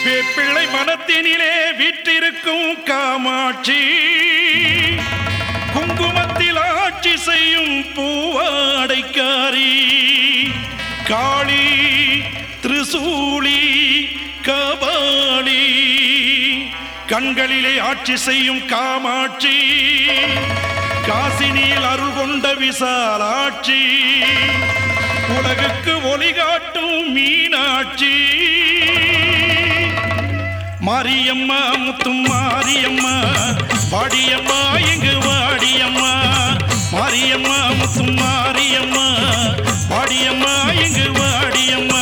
வேப்பிள்ளை மனத்தினிலே வீற்றிருக்கும் காமாட்சி குங்குமத்தில் ஆட்சி செய்யும் பூவாடைக்காரி காளி திரிசூலி கபாலி கண்களிலே ஆட்சி செய்யும் காமாட்சி காசினியில் அருள் கொண்ட விசாலாட்சி உலகுக்கு ஒளி காட்டும் மீனாட்சி மாரியம்மா முத்தும் மாரியம்மா வாடியம்மா எங்கு வாடியம்மா மாரியம்மா முத்தும் மாரியம்மா வாடியம்மா எங்கு வாடியம்மா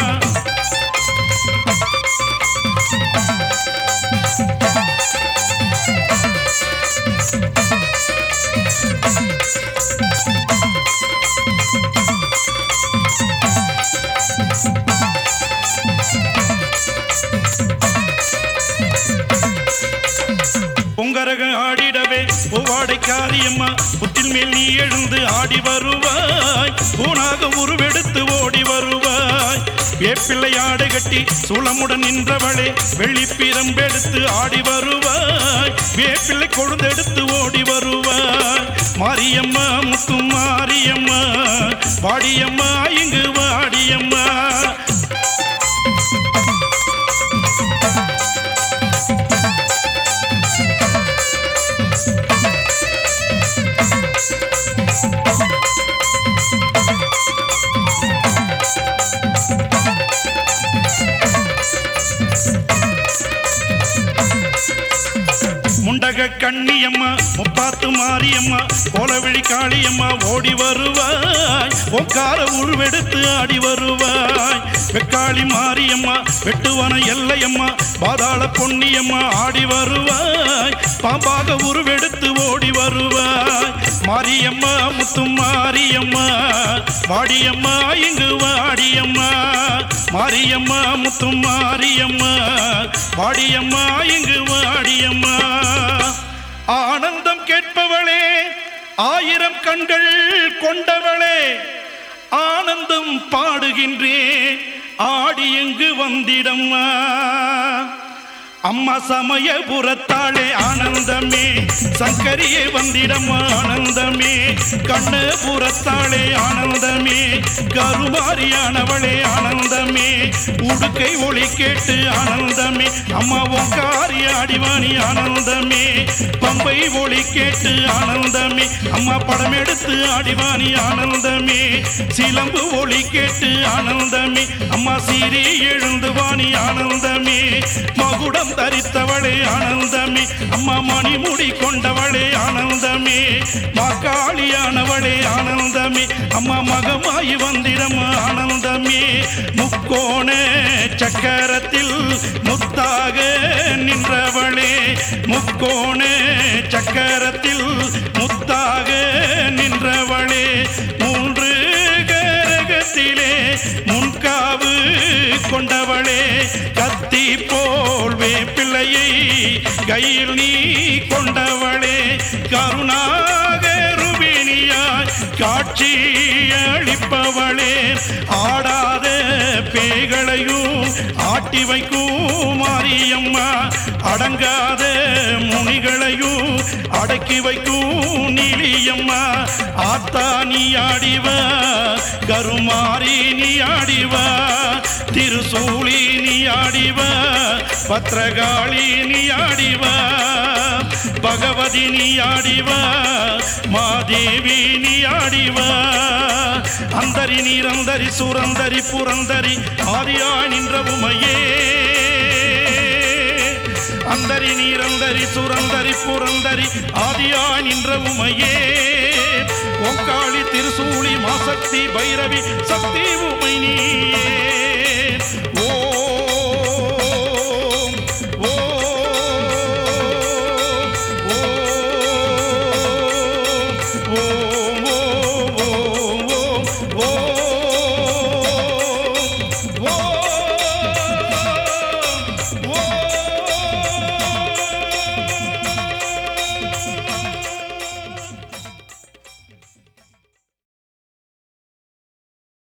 பொங்கரக ஆடிடவே பூவாடை காரியம்மா புத்தின் மேல் நீ எழுந்து ஆடி வருவாய் பூனாக உருவெடுத்து ஓடி வருவாய் வேப்பிள்ளை ஆடை கட்டி சூளமுடன் நின்றவளே வெள்ளி பிரம்பெடுத்து ஆடி வருவாய் வேப்பிள்ளை கொழுந்தெடுத்து ஓடி வருவாய் மாரியம்மா முத்து மாரியம்மா வாடியம்மா இங்கு வாடியம்மா முண்டக கண்ணியம்மா முப்பாத்து மாரியம்மா கோலவிழி காளியம்மா ஓடி வருவாய் ஒக்கார உருவெடுத்து ஆடி வருவாய் வெக்காளி மாரியம்மா வெட்டுவன எல்லையம்மா பாதாள பொன்னியம்மா ஆடி வருவாய் பாம்பாக உருவெடுத்து ஓடி வருவாய் மாரியம்மா முத்து மாரியம்மா வாடியம்மா இங்கு வாடியம்மா மாரியம்மா முத்து மாரியம்மா வாடியம்மா இங்கு வாடியம்மா ஆனந்தம் கேட்பவளே ஆயிரம் கண்கள் கொண்டவளே ஆனந்தம் பாடுகின்றேன் ஆடி எங்கு வந்திடம்மா அம்மா சமயபுரத்தாளே ஆனந்தமே சங்கரியே வந்திடம் ஆனந்தமே கண்ணபுரத்தாளே ஆனந்தமே கருமாரியானவளே ஆனந்தமே உடுக்கை ஒளி கேட்டு ஆனந்தமே அம்மா ஓங்காரி ஆடிவாணி ஆனந்தமே பம்பை ஒளி கேட்டு ஆனந்தமே அம்மா படம் எடுத்து ஆடிவாணி ஆனந்தமே சிலம்பு ஒளி கேட்டு ஆனந்தமே அம்மா சீரி எழுந்து வாணி ஆனந்தமே மகுடம் தரித்தவளே ஆனந்தமே அம்மா மணிமுடி கொண்டவளே ஆனந்தமே மாக்காளியானவளே ஆனந்தமே அம்மா மகமாயி வந்திடம் ஆனந்தமே முக்கோண சக்கரத்தில் முத்தாக நின்றவளே முக்கோண சக்கரத்தில் முத்தாக நின்றவளே மூன்று கரகத்திலே முன்காவு கொண்டவளே கத்தி போல் வேப்பிள்ளையை கையில் நீ கொண்டவளே கருணாகருபிணியாய் காட்சி அளிப்பவளே ஆடாத பேய்களையும் ஆட்டி வைக்கும் மாரியம்மா அடங்காத முனிகளையும் அடக்கி வைக்கும் நீலியம்மா ஆத்தா நீ ஆடிவா கருமாரி நீ ஆடிவா திருசூலி நீ ஆடிவா பத்ரகாளி நீ ஆடிவா பகவதி நீ ஆடிவா மாதேவி நீ ஆடிவா அந்தரி நீரந்தரி சுரந்தரி புரந்தரி ஆதியா நின்ற உமையே அந்தரி நீரந்தரி சுரந்தரி புரந்தரி ஆதியா நின்ற உமையே ஓங்காளி திருசூலி மாசக்தி பைரவி சக்தி உமை நீயே